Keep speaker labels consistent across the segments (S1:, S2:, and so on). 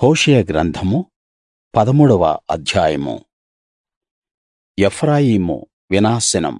S1: హోషేయ గ్రంథము పదమూడవ అధ్యాయము ఎఫ్రాయిము వినాశనం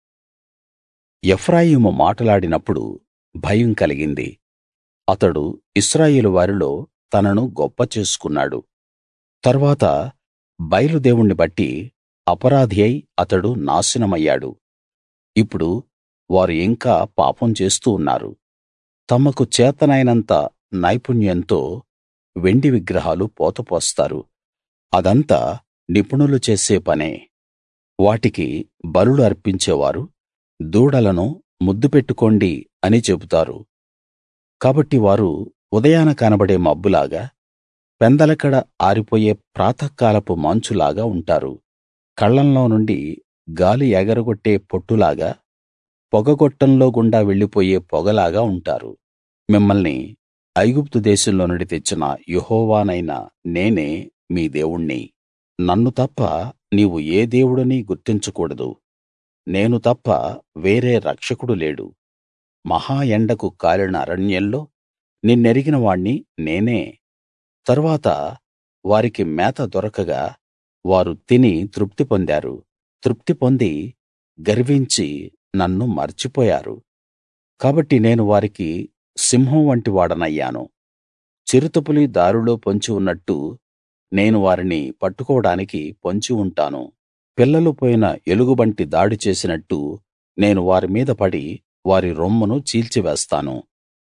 S1: ఎఫ్రాయిము మాటలాడినప్పుడు భయం కలిగింది అతడు ఇశ్రాయేలు వారిలో తనను గొప్ప చేసుకున్నాడు తరువాత బయలు దేవుణ్ణి బట్టి అపరాధి అయి అతడు నాశనమయ్యాడు ఇప్పుడు వారు ఇంకా పాపం చేస్తూ ఉన్నారు తమకు చేతనైనంత నైపుణ్యంతో వెండి విగ్రహాలు పోతపోస్తారు అదంతా నిపుణులు చేసే పనే వాటికి బలులు అర్పించేవారు దూడలను ముద్దు పెట్టుకోండి అని చెబుతారు కాబట్టి వారు ఉదయాన కనబడే మబ్బులాగా పెందలకడ ఆరిపోయే ప్రాతఃకాలపు మంచులాగా ఉంటారు కళ్ళంలో నుండి గాలి ఎగరగొట్టే పొట్టులాగా పొగగొట్టంలో గుండా వెళ్ళిపోయే పొగలాగా ఉంటారు మిమ్మల్ని ఐగుప్తు దేశంలో నుండి తెచ్చిన యెహోవానైన నేనే మీ దేవుణ్ణి నన్ను తప్ప నీవు ఏ దేవుడినీ గుర్తించకూడదు నేను తప్ప వేరే రక్షకుడు లేడు మహా ఎండకు కాలిన అరణ్యంలో నిన్నెరిగిన వాణ్ణి నేనే తరువాత వారికి మేత దొరకగా వారు తిని తృప్తి పొందారు తృప్తి పొంది గర్వించి నన్ను మర్చిపోయారు కాబట్టి నేను వారికి సింహం వంటి వాడనయ్యాను చిరుతపులి దారిలో పొంచి ఉన్నట్టు నేను వారిని పట్టుకోవడానికి పొంచి ఉంటాను పిల్లలు పోయిన ఎలుగుబంటి దాడి చేసినట్టు నేను వారి మీద పడి వారి రొమ్మును చీల్చివేస్తాను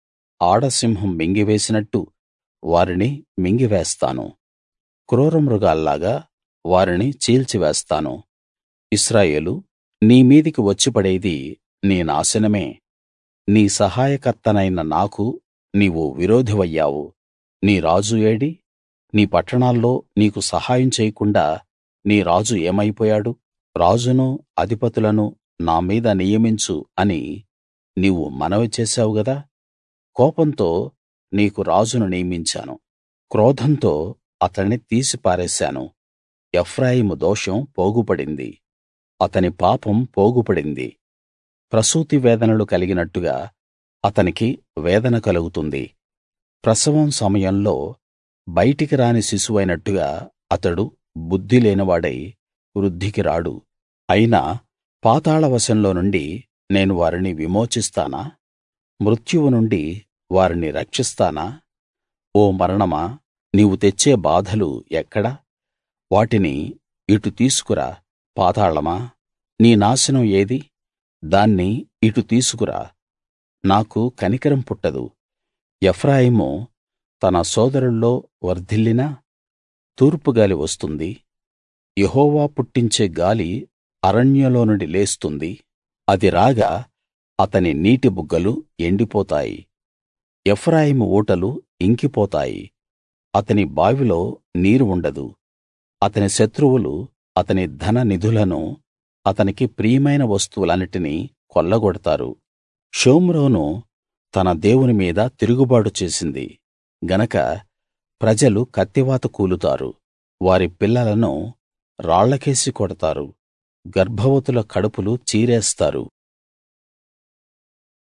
S1: ఆడసింహం మింగివేసినట్టు వారిని మింగివేస్తాను క్రూరమృగాల్లాగా వారిని చీల్చివేస్తాను ఇశ్రాయేలూ నీ మీదికి వచ్చి పడేది నీ నాశనమే నీ సహాయకర్తనైన నాకు నీవు విరోధివయ్యావు నీ రాజు ఏడి నీ పట్టణాల్లో నీకు సహాయం చేయకుండా నీ రాజు ఏమైపోయాడు రాజును అధిపతులను నా మీద నియమించు అని నీవు మనవి చేశావు గదా కోపంతో నీకు రాజును నియమించాను క్రోధంతో అతణ్ణి తీసి పారేశాను ఎఫ్రాయిము దోషం పోగుపడింది అతని పాపం పోగుపడింది ప్రసూతి వేదనలు కలిగినట్టుగా అతనికి వేదన కలుగుతుంది ప్రసవం సమయంలో బయటికి రాని శిశువైనట్టుగా అతడు బుద్ధి లేనివాడై వృద్ధికి రాడు అయినా పాతాళవశంలో నుండి నేను వారిని విమోచిస్తానా మృత్యువు నుండి వారిని రక్షిస్తానా ఓ మరణమా నీవు తెచ్చే బాధలు ఎక్కడ వాటిని ఇటు తీసుకురా పాతాళమా నీ నాశనం ఏది దాన్ని ఇటు తీసుకురా నాకు కనికరం పుట్టదు ఎఫ్రాయిము తన సోదరుల్లో వర్ధిల్లినా తూర్పుగాలి వస్తుంది యెహోవా పుట్టించే గాలి అరణ్యంలో నుండి లేస్తుంది అది రాగా అతని నీటి బుగ్గలు ఎండిపోతాయి ఎఫ్రాయిము ఊటలు ఇంకిపోతాయి అతని బావిలో నీరు ఉండదు అతని శత్రువులు అతని ధన నిధులను అతనికి ప్రియమైన వస్తువులన్నిటినీ కొల్లగొడతారు షోమ్రోను తన దేవుని మీద తిరుగుబాటు చేసింది గనక ప్రజలు కత్తివాత కూలుతారు వారి పిల్లలను రాళ్లకేసి కొడతారు గర్భవతుల కడుపులు చీరేస్తారు